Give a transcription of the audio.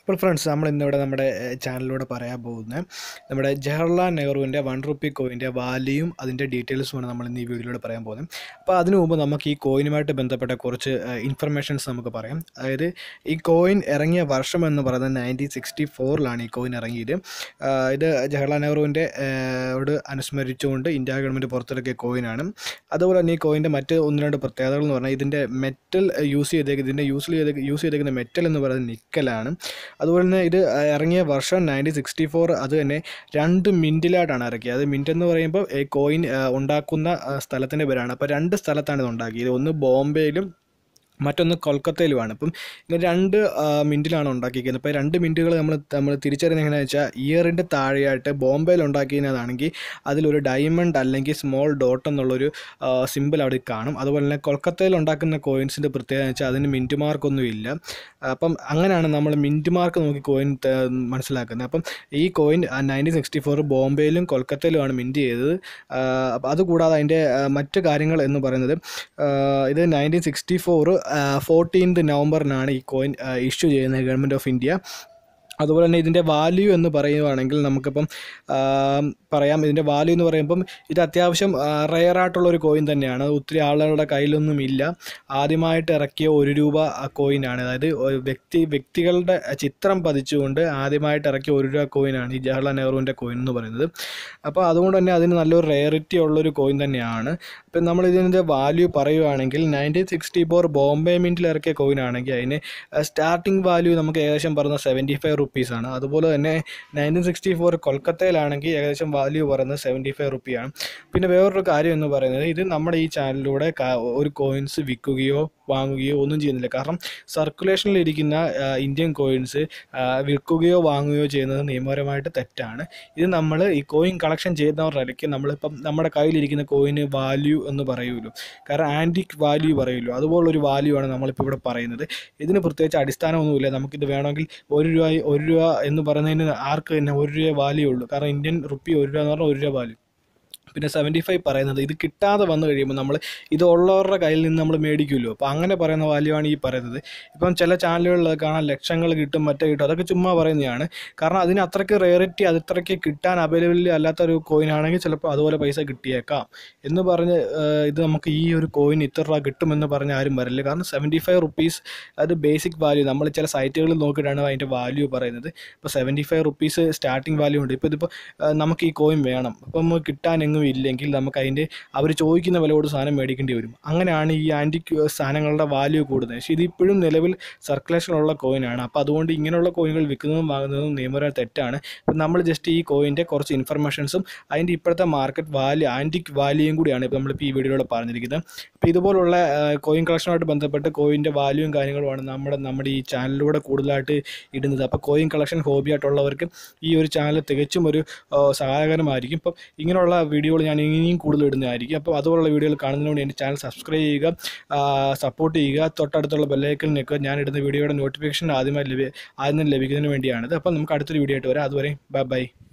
അപ്പോൾ ഫ്രണ്ട്സ് നമ്മൾ ഇന്നിവിടെ നമ്മുടെ ഏഹ്, ചാനലിലൂടെ പറയാൻ പോകുന്നത് നമ്മുടെ ജവഹർലാൽ നെഹ്റുവിൻ്റെ വൺ റുപ്പി കോയിൻ്റെ വാല്യൂയും അതിൻ്റെ ഡീറ്റെയിൽസുമാണ് നമ്മൾ ഇന്ന് ഈ വീഡിയോയിലൂടെ പറയാൻ പോകുന്നത് അപ്പോൾ അതിനു മുമ്പ് നമുക്ക് ഈ കോയിനുമായിട്ട് ബന്ധപ്പെട്ട കുറച്ച് ഇൻഫർമേഷൻസ് നമുക്ക് പറയാം അതായത് ഈ കോയിൻ ഇറങ്ങിയ വർഷം എന്ന് പറയുന്നത് നയൻറ്റീൻ സിക്സ്റ്റി ഫോറിലാണ് ഈ കോയിൻ ഇറങ്ങിയത് ആഹ് ഇത് ജവഹർലാൽ നെഹ്റുവിൻ്റെ ോട് അനുസ്മരിച്ചുകൊണ്ട് ഇന്ത്യ ഗവൺമെൻറ് പുറത്തിറക്കിയ കോയിനാണ് അതുപോലെ തന്നെ ഈ കോയിൻ്റെ മറ്റ് ഒന്ന് രണ്ട് പ്രത്യേകതകൾ എന്ന് പറഞ്ഞാൽ ഇതിൻ്റെ മെറ്റൽ യൂസ് ചെയ്തേക്ക് ഇതിൻ്റെ യൂസ് ചെയ്തേക്ക് യൂസ് ചെയ്തേക്കുന്ന മെറ്റൽ എന്ന് പറയുന്നത് നിക്കലാണ് അതുപോലെ തന്നെ ഇത് ഇറങ്ങിയ വർഷം നയൻറ്റീൻ സിക്സ്റ്റി ഫോർ അത് തന്നെ രണ്ട് മിൻറ്റിലായിട്ടാണ് ഇറക്കിയത് അത് മിൻറ്റ് എന്ന് പറയുമ്പോൾ ഈ കോയിൻ ഉണ്ടാക്കുന്ന ആ, സ്ഥലത്തിൻ്റെ പേരാണ് അപ്പോൾ രണ്ട് സ്ഥലത്താണ് ഇത് ഉണ്ടാക്കിയത് ഒന്ന് ബോംബെയിലും മറ്റൊന്ന് കൊൽക്കത്തയിലുമാണ് അപ്പം ഇങ്ങനെ രണ്ട് ആ, മിൻറ്റിലാണ് ഉണ്ടാക്കിയിരിക്കുന്നത് അപ്പോൾ രണ്ട് മിൻറ്റുകൾ നമ്മൾ നമ്മൾ തിരിച്ചറിയുന്നത് എങ്ങനെയാണെന്ന് വെച്ചാൽ ഇയറിൻ്റെ താഴെയായിട്ട് ബോംബെയിൽ ഉണ്ടാക്കിയതാണെങ്കിൽ അതിലൊരു ഡയമണ്ട് അല്ലെങ്കിൽ സ്മോൾ ഡോട്ട് എന്നുള്ളൊരു സിമ്പിൾ അവിടെ കാണും അതുപോലെ തന്നെ കൊൽക്കത്തയിൽ ഉണ്ടാക്കുന്ന കോയിൻസിൻ്റെ പ്രത്യേകത എന്ന് വെച്ചാൽ അതിന് മിൻറ്റ് മാർക്കൊന്നും ഇല്ല അപ്പം അങ്ങനെയാണ് നമ്മൾ മിൻറ്റ് മാർക്ക് നോക്കി കോയിൻ ത- മനസ്സിലാക്കുന്നത് അപ്പം ഈ കോയിൻ നയൻറ്റീൻ സിക്സ്റ്റി ഫോർ ബോംബെയിലും കൊൽക്കത്തയിലുമാണ് മിൻറ്റ് ചെയ്തത് ആ, അപ്പം അതുകൂടാതെ അതിൻ്റെ ആ, മറ്റ് കാര്യങ്ങൾ എന്ന് പറയുന്നത് ആ, ഇത് നയൻറ്റീൻ സിക്സ്റ്റി ഫോർ ഫോർട്ടീൻത് നവംബറിനാണ് ഈ കോയിൻ ഇഷ്യൂ ചെയ്യുന്നത് ഗവൺമെൻറ് ഓഫ് ഇന്ത്യ അതുപോലെ തന്നെ ഇതിൻ്റെ വാല്യൂ എന്ന് പറയുവാണെങ്കിൽ നമുക്കിപ്പം ആ, പറയാം ഇതിൻ്റെ വാല്യൂ എന്ന് പറയുമ്പം ഇത് അത്യാവശ്യം റെയർ ആയിട്ടുള്ള ഒരു കോയിൻ തന്നെയാണ് അത് ഒത്തിരി ആളുകളുടെ കയ്യിലൊന്നും ഇല്ല ആദ്യമായിട്ട് ഇറക്കിയ ഒരു രൂപ കോയിനാണ് അതായത് ഒരു വ്യക്തി വ്യക്തികളുടെ ചിത്രം പതിച്ചുകൊണ്ട് ആദ്യമായിട്ട് ഇറക്കിയ ഒരു രൂപ കോയിനാണ് ഈ ജവഹർലാൽ നെഹ്റുവിൻ്റെ കോയിൻ എന്ന് പറയുന്നത് അപ്പോൾ അതുകൊണ്ട് തന്നെ അതിന് നല്ലൊരു റെയറിറ്റി ഉള്ളൊരു കോയിൻ തന്നെയാണ് ഇപ്പം നമ്മൾ ഇതിൻ്റെ വാല്യൂ പറയുവാണെങ്കിൽ നയൻറ്റീൻ സിക്സ്റ്റി ഫോർ ബോംബെ മിൻറ്റിൽ ഇറക്കിയ കോയിൻ ആണെങ്കിൽ അതിന് സ്റ്റാർട്ടിംഗ് വാല്യൂ നമുക്ക് ഏകദേശം പറഞ്ഞ സെവൻറ്റി ഫൈവ് റുപ്പീസാണ് അതുപോലെ തന്നെ നയൻറ്റീൻ സിക്സ്റ്റി ഫോർ കൊൽക്കത്തയിലാണെങ്കിൽ ഏകദേശം വാല്യൂ പറയുന്നത് സെവൻറ്റി ഫൈവ് റുപ്പിയാണ് പിന്നെ വേറൊരു കാര്യം എന്ന് പറയുന്നത് ഇത് നമ്മുടെ ഈ ചാനലിലൂടെ ക- ഒരു കോയിൻസ് വിൽക്കുകയോ വാങ്ങുകയോ ഒന്നും ചെയ്യുന്നില്ല കാരണം സർക്കുലേഷനിൽ ഇരിക്കുന്ന ആ, ഇന്ത്യൻ കോയിൻസ് വിൽക്കുകയോ വാങ്ങുകയോ ചെയ്യുന്നത് നിയമപരമായിട്ട് തെറ്റാണ് ഇത് നമ്മൾ ഈ കോയിൻ കളക്ഷൻ ചെയ്യുന്നവരുടെ നമ്മളിപ്പം നമ്മുടെ കയ്യിലിരിക്കുന്ന കോയിന് വാല്യൂ എന്ന് പറയുമല്ലോ കാരണം ആൻറ്റിക് വാല്യൂ പറയുമല്ലോ അതുപോലൊരു വാല്യൂ ആണ് നമ്മളിപ്പോൾ ഇവിടെ പറയുന്നത് ഇതിന് പ്രത്യേകിച്ച് അടിസ്ഥാനമൊന്നുമില്ല നമുക്കിത് വേണമെങ്കിൽ ഒരു രൂപ ഒരു രൂപ എന്ന് പറയുന്നതിന് ആർക്ക് തന്നെ ഒരു രൂപ വാല്യൂ ഉള്ളൂ കാരണം ഇന്ത്യൻ റുപ്പി ഒരു രൂപ എന്ന് പറഞ്ഞാൽ ഒരു രൂപ വാല്യൂ പിന്നെ സെവൻറ്റി ഫൈവ് പറയുന്നത് ഇത് കിട്ടാതെ വന്നു കഴിയുമ്പോൾ നമ്മൾ ഇത് ഉള്ളവരുടെ കയ്യിൽ നിന്ന് നമ്മൾ മേടിക്കുമല്ലോ അപ്പോൾ അങ്ങനെ പറയുന്ന വാല്യൂ ആണ് ഈ പറയുന്നത് ഇപ്പം ചില ചാനലുകളിൽ കാണാൻ ലക്ഷങ്ങൾ കിട്ടും മറ്റേ കിട്ടും അതൊക്കെ ചുമ്മാ പറയുന്നതാണ് കാരണം അതിന് അത്രയ്ക്ക് റേറിറ്റി അത് അത്രയ്ക്ക് കിട്ടാൻ അവൈലബിൾ അല്ലാത്ത ഒരു കോയിൻ ആണെങ്കിൽ ചിലപ്പോൾ അതുപോലെ പൈസ കിട്ടിയേക്കാം എന്ന് പറഞ്ഞ് ഏഹ്, ഇത് നമുക്ക് ഈ ഒരു കോയിൻ ഇത്ര രൂപ കിട്ടുമെന്ന് പറഞ്ഞ് ആരും വരില്ല കാരണം സെവൻറ്റി ഫൈവ് റുപ്പീസ് അത് ബേസിക് വാല്യൂ നമ്മൾ ചില സൈറ്റുകളിൽ നോക്കിയിട്ടാണ് അതിൻ്റെ വാല്യൂ പറയുന്നത് ഇപ്പോൾ seventy five rupees starting value ഉണ്ട് ഇപ്പോൾ ഇതിപ്പോൾ ഏഹ്, നമുക്ക് ഈ കോയിൻ വേണം അപ്പം നമുക്ക് കിട്ടാനെങ്ങും ഇല്ലെങ്കിൽ നമുക്ക് അതിൻ്റെ അവർ ചോദിക്കുന്ന വിലയോട് സാധനം മേടിക്കേണ്ടി വരും അങ്ങനെയാണ് ഈ ആൻറ്റിക് സാധനങ്ങളുടെ വാല്യൂ കൂടുന്നത് പക്ഷേ ഇതിപ്പോഴും നിലവിൽ സർക്കുലേഷനുള്ള കോയിനാണ് അപ്പോൾ അതുകൊണ്ട് ഇങ്ങനെയുള്ള കോയിനുകൾ വിൽക്കുന്നതും വാങ്ങുന്നതും നിയമപരമായി തെറ്റാണ് അപ്പം നമ്മൾ ജസ്റ്റ് ഈ കോയിൻ്റെ കുറച്ച് ഇൻഫർമേഷൻസും അതിൻ്റെ ഇപ്പോഴത്തെ മാർക്കറ്റ് വാല്യൂ ആൻറ്റിക് വാല്യൂയും കൂടിയാണ് ഇപ്പോൾ നമ്മളിപ്പോൾ ഈ വീഡിയോയിലൂടെ പറഞ്ഞിരിക്കുന്നത് അപ്പോൾ ഇതുപോലുള്ള കോയിൻ കളക്ഷനുമായിട്ട് ബന്ധപ്പെട്ട് കോയിൻ്റെ വാല്യൂയും കാര്യങ്ങളുമാണ് നമ്മുടെ നമ്മുടെ ഈ ചാനലിലൂടെ കൂടുതലായിട്ട് ഇടുന്നത് അപ്പോൾ കോയിൻ കളക്ഷൻ ഹോബി ആയിട്ടുള്ളവർക്ക് ഈ ഒരു ചാനൽ തികച്ചും ഒരു ആ, സഹായകരമായിരിക്കും ഇപ്പം ഇങ്ങനെയുള്ള വീഡിയോകൾ ഞാൻ ഇനിയും കൂടുതൽ ഇടുന്നതായിരിക്കും അപ്പോൾ അതുപോലുള്ള വീഡിയോകൾ കാണുന്നതിന് വേണ്ടി എൻ്റെ ചാനൽ സബ്സ്ക്രൈബ് ചെയ്യുക സപ്പോർട്ട് ചെയ്യുക തൊട്ടടുത്തുള്ള ബെല്ലൈക്കൽ നിൽക്കുക ഞാൻ ഇടുന്ന വീഡിയോയുടെ നോട്ടിഫിക്കേഷൻ ആദ്യമായി ലഭ്യ ആദ്യം തന്നെ ലഭിക്കുന്നതിന് വേണ്ടിയാണിത് അപ്പോൾ നമുക്ക് അടുത്തൊരു വീഡിയോ ആയിട്ട് വരാം അതുവരെ ബൈ ബൈ